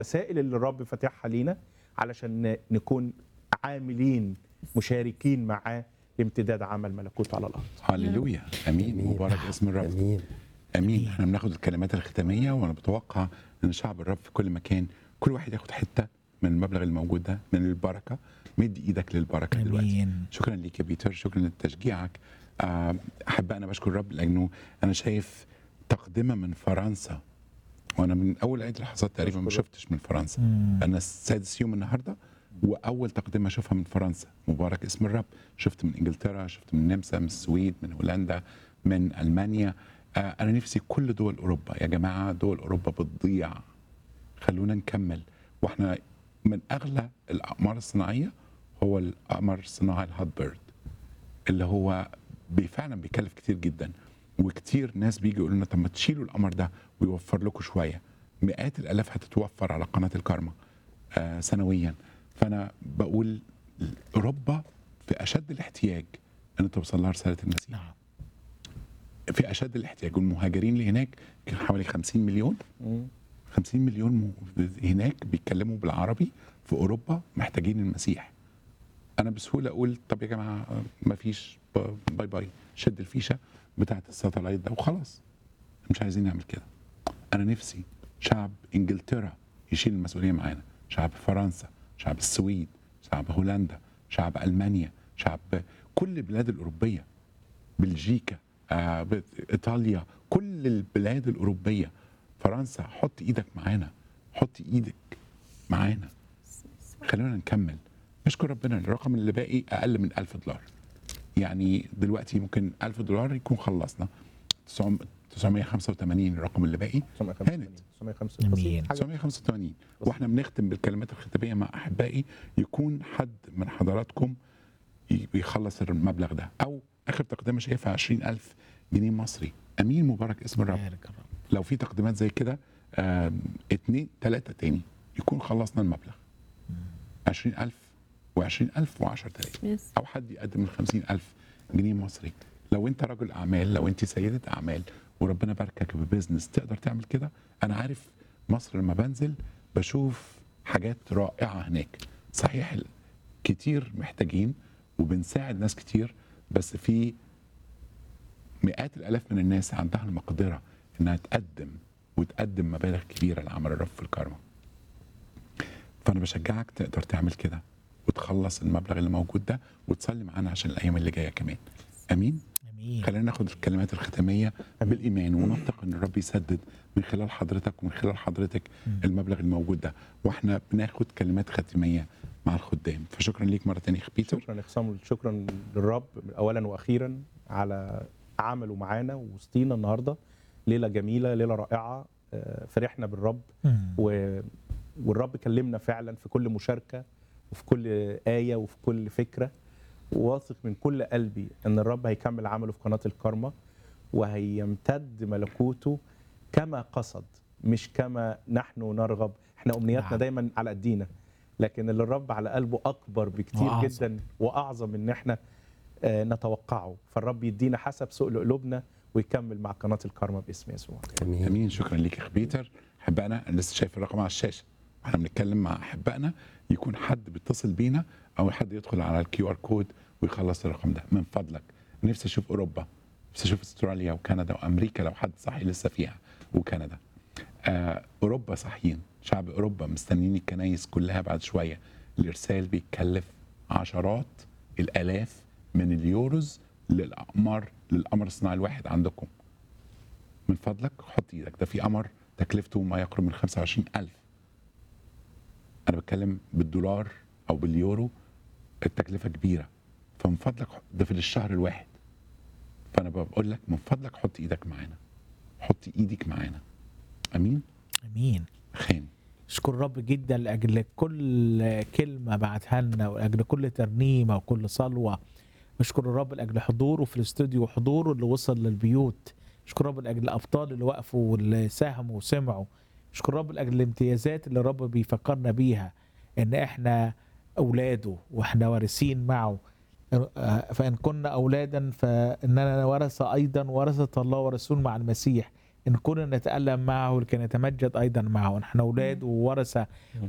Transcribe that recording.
الرسائل اللي الرب فاتحها لينا علشان ن- نكون عاملين مشاركين معاه لامتداد عمل ملكوته على الارض هللويا امين آمين. مبارك اسم الرب امين امين احنا بناخد الكلمات الختاميه وانا بتوقع ان شعب الرب في كل مكان كل واحد ياخد حته من المبلغ الموجود ده من البركه مد ايدك للبركه دلوقتي امين شكرا ليك يا بيتر شكرا لتشجيعك آه، احب انا بشكر الرب لانه انا شايف تقدمه من فرنسا وانا من اول عيد الحصاد تقريبا ما بشكر شفتش من فرنسا مم. انا السادس يوم النهارده واول تقدمه اشوفها من فرنسا مبارك اسم الرب شفت من انجلترا شفت من النمسا من السويد من هولندا من المانيا آه، انا نفسي كل دول اوروبا يا جماعه دول اوروبا بتضيع خلونا نكمل واحنا من اغلى الاقمار الصناعيه هو القمر الصناعي الهات بيرد اللي هو بي- فعلا بيكلف كتير جدا وكتير ناس بيجي يقولوا لنا طب ما تشيلوا القمر ده ويوفر لكم شويه مئات الالاف هتتوفر على قناه الكارما آه سنويا فانا بقول اوروبا في اشد الاحتياج ان توصل لها رساله المسيح نعم في اشد الاحتياج والمهاجرين اللي هناك كان حوالي 50 مليون 50 مليون م- هناك بيتكلموا بالعربي في اوروبا محتاجين المسيح انا بسهوله اقول طب يا جماعه ما فيش باي باي شد الفيشه بتاعه الساتلايت ده وخلاص مش عايزين نعمل كده انا نفسي شعب انجلترا يشيل المسؤوليه معانا شعب فرنسا شعب السويد شعب هولندا شعب المانيا شعب كل البلاد الاوروبيه بلجيكا آه، بت- ايطاليا كل البلاد الاوروبيه فرنسا حط ايدك معانا حط ايدك معانا خلونا نكمل نشكر ربنا الرقم اللي باقي اقل من 1000 دولار يعني دلوقتي ممكن 1000 دولار يكون خلصنا 900 985 الرقم اللي باقي 985 985 أمين. حاجة 985 واحنا بنختم بالكلمات الختاميه مع احبائي يكون حد من حضراتكم ي- يخلص المبلغ ده او اخر تقدمه شايفها 20000 جنيه مصري امين مبارك اسم الرب بارك الرب لو في تقديمات زي كده آم، اتنين تلاتة تاني يكون خلصنا المبلغ 20000 و20000 و10000 يس او حد يقدم ال 50000 جنيه مصري لو انت رجل اعمال لو انت سيده اعمال وربنا باركك ببزنس تقدر تعمل كده انا عارف مصر لما بنزل بشوف حاجات رائعه هناك صحيح ال- كتير محتاجين وبنساعد ناس كتير بس في مئات الالاف من الناس عندها المقدره انها تقدم وتقدم مبالغ كبيره لعمل الرب في الكرمه فانا بشجعك تقدر تعمل كده وتخلص المبلغ اللي موجود ده وتصلي معانا عشان الايام اللي جايه كمان امين امين خلينا ناخد الكلمات الختاميه بالايمان وننطق ان الرب يسدد من خلال حضرتك ومن خلال حضرتك المبلغ الموجود ده واحنا بناخد كلمات ختاميه مع الخدام فشكرا ليك مره ثانيه بيتر شكرا يا خصام شكرا للرب اولا واخيرا على عمله معانا وسطينا النهارده ليله جميله ليله رائعه آه، فرحنا بالرب مم. و... والرب كلمنا فعلا في كل مشاركه وفي كل ايه وفي كل فكره واثق من كل قلبي ان الرب هيكمل عمله في قناه الكارما وهيمتد ملكوته كما قصد مش كما نحن نرغب احنا امنياتنا نعم. دايما على قدينا لكن اللي الرب على قلبه اكبر بكتير وأعظم. جدا واعظم من ان احنا آه، نتوقعه فالرب يدينا حسب سؤل قلوبنا ويكمل مع قناه الكارما باسم يسوع امين امين شكرا ليك يا اخ بيتر احبائنا انا لسه شايف الرقم على الشاشه واحنا بنتكلم مع احبائنا يكون حد بيتصل بينا او حد يدخل على الكيو ار كود ويخلص الرقم ده من فضلك نفسي اشوف اوروبا نفسي اشوف استراليا وكندا وامريكا لو حد صحي لسه فيها وكندا آه اوروبا صاحيين شعب اوروبا مستنيين الكنايس كلها بعد شويه الارسال بيتكلف عشرات الالاف من اليوروز للاقمار للقمر الصناعي الواحد عندكم من فضلك حط ايدك ده في قمر تكلفته ما يقرب من 25000 انا بتكلم بالدولار او باليورو التكلفه كبيره فمن فضلك ده في الشهر الواحد فانا بقول لك من فضلك حط ايدك معانا حط ايدك معانا امين امين خان اشكر الرب جدا لاجل كل كلمه بعتها لنا ولاجل كل ترنيمه وكل صلوه اشكر الرب لاجل حضوره في الاستوديو وحضوره اللي وصل للبيوت اشكر الرب لاجل الابطال اللي وقفوا واللي ساهموا وسمعوا اشكر الرب لاجل الامتيازات اللي الرب بيفكرنا بيها ان احنا اولاده واحنا وارثين معه آه، فان كنا اولادا فاننا ورثه ايضا ورثه الله ورسول مع المسيح ان كنا نتالم معه لكي نتمجد ايضا معه نحن اولاد وورثه